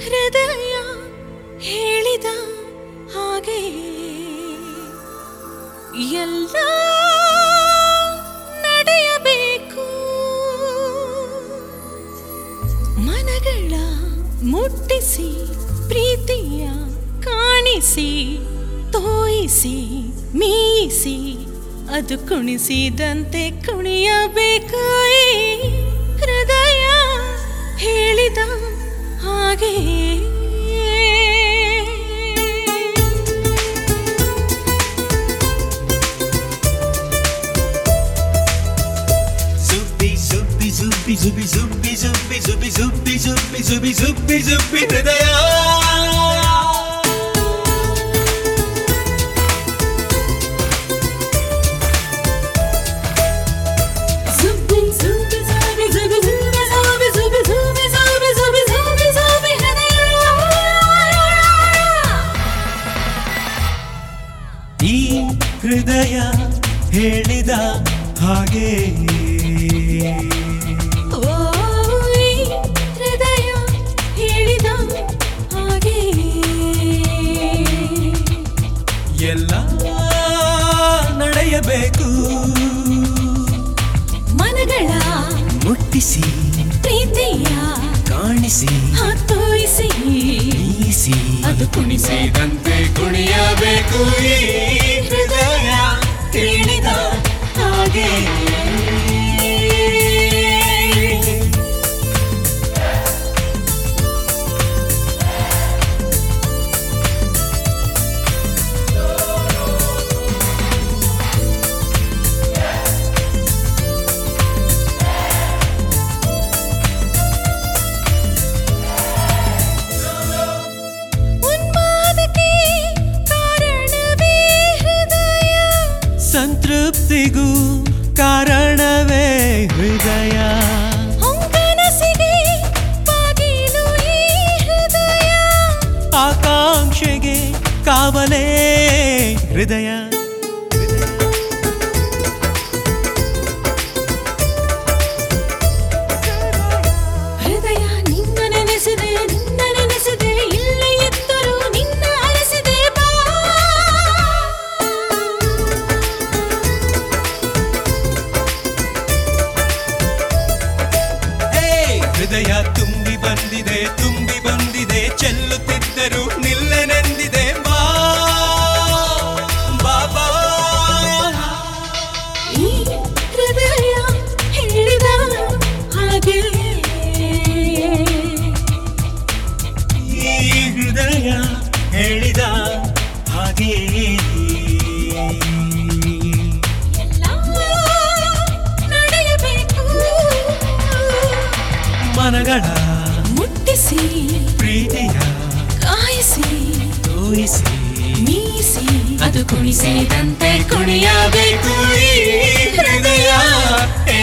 ಹೃದಯ ಹೇಳಿದ ಹಾಗೆ ಎಲ್ಲ ನಡೆಯಬೇಕು ಮನಗಳ ಮುಟ್ಟಿಸಿ ಪ್ರೀತಿಯ ಕಾಣಿಸಿ ತೋಯಿಸಿ ಮೀಯಿಸಿ ಅದು ಕುಣಿಸಿದಂತೆ ಕುಣಿಯಬೇಕು ಈ ಹೃದಯ ಹೇಳಿದ ಹಾಗೆ Zubi, zubi, zubi, zubi, zubi, zubi, zubi, zubi, zubi, zubi, zubi, zubi, ಹೃದಯ Zubi, zubi, zubi, zubi, zubi, zubi, zubi, zubi, zubi, zubi, zubi, zubi, ಹೃದಯ ಈ ಹೃದಯ ಹೇಳಿದ ಹಾಗೆ ಓ ಈ ಹೃದಯ ಹೇಳಿದ ಹಾಗೆ ಎಲ್ಲ ನಡೆಯಬೇಕು ಮನಗಳ ಮುಟ್ಟಿಸಿ ಪ್ರೀತಿಯ ಕಾಣಿಸಿ ಹತ್ತೋಯಿಸಿ ಈಸಿ ಅದು ಕುಣಿಸಿದಂತೆ ಕುಣಿಯಬೇಕು ಈ ಹೃದಯ ಹೇಳಿದ ಹಾಗೆ ಉನ್ಮಾದಕ್ಕೆ ಕಾರಣವೇ ಹೃದಯ ಸಂತೃಪ್ತಿಗೂ ಕಾರಣವೇ ಹೃದಯ ಹೊಂಗನಸಿಗೆ ಬಾಗಿಲು ಈ ಹೃದಯ ಆಕಾಂಕ್ಷೆಗೆ ಕಾವಲೇ ಹೃದಯ ಹೃದಯ ನಿನ್ನ ನೆನೆಸಿದೆ ನಿನ್ನ ನೆನೆಸಿದೆ ಇಲ್ಲೇ ಎತ್ತರು ನಿನ್ನ ಅರಸಿದೆ ಬಾ ಹೇ ಹೃದಯ ತುಂಬಿ ಬಂದಿದೆ ತುಂಬಿ ಬಂದಿದೆ ಚೆಲ್ಲುತ್ತಿದ್ದರು ನಿಲ್ಲೆನೆಂದಿದೆ ಬಾ ಬಾಬಾ ಈ ಹೃದಯ ಹೇಳಿದ ಹಾಗೆ ಈ ಹೃದಯ ಹೇಳಿದ ಹಾಗೆ ಎಲ್ಲ ನಡೆಯಬೇಕು ಮನಗಳ ಮುಟ್ಟಿಸಿ ಪ್ರೀತಿಯ ಕಾಯಿಸಿ ತೋಯಿಸಿ ಮೀಸಿ ಅದು ಕುಣಿಸಿದಂತೆ ಕುಣಿಯಬೇಕು ಈ ಹೃದಯ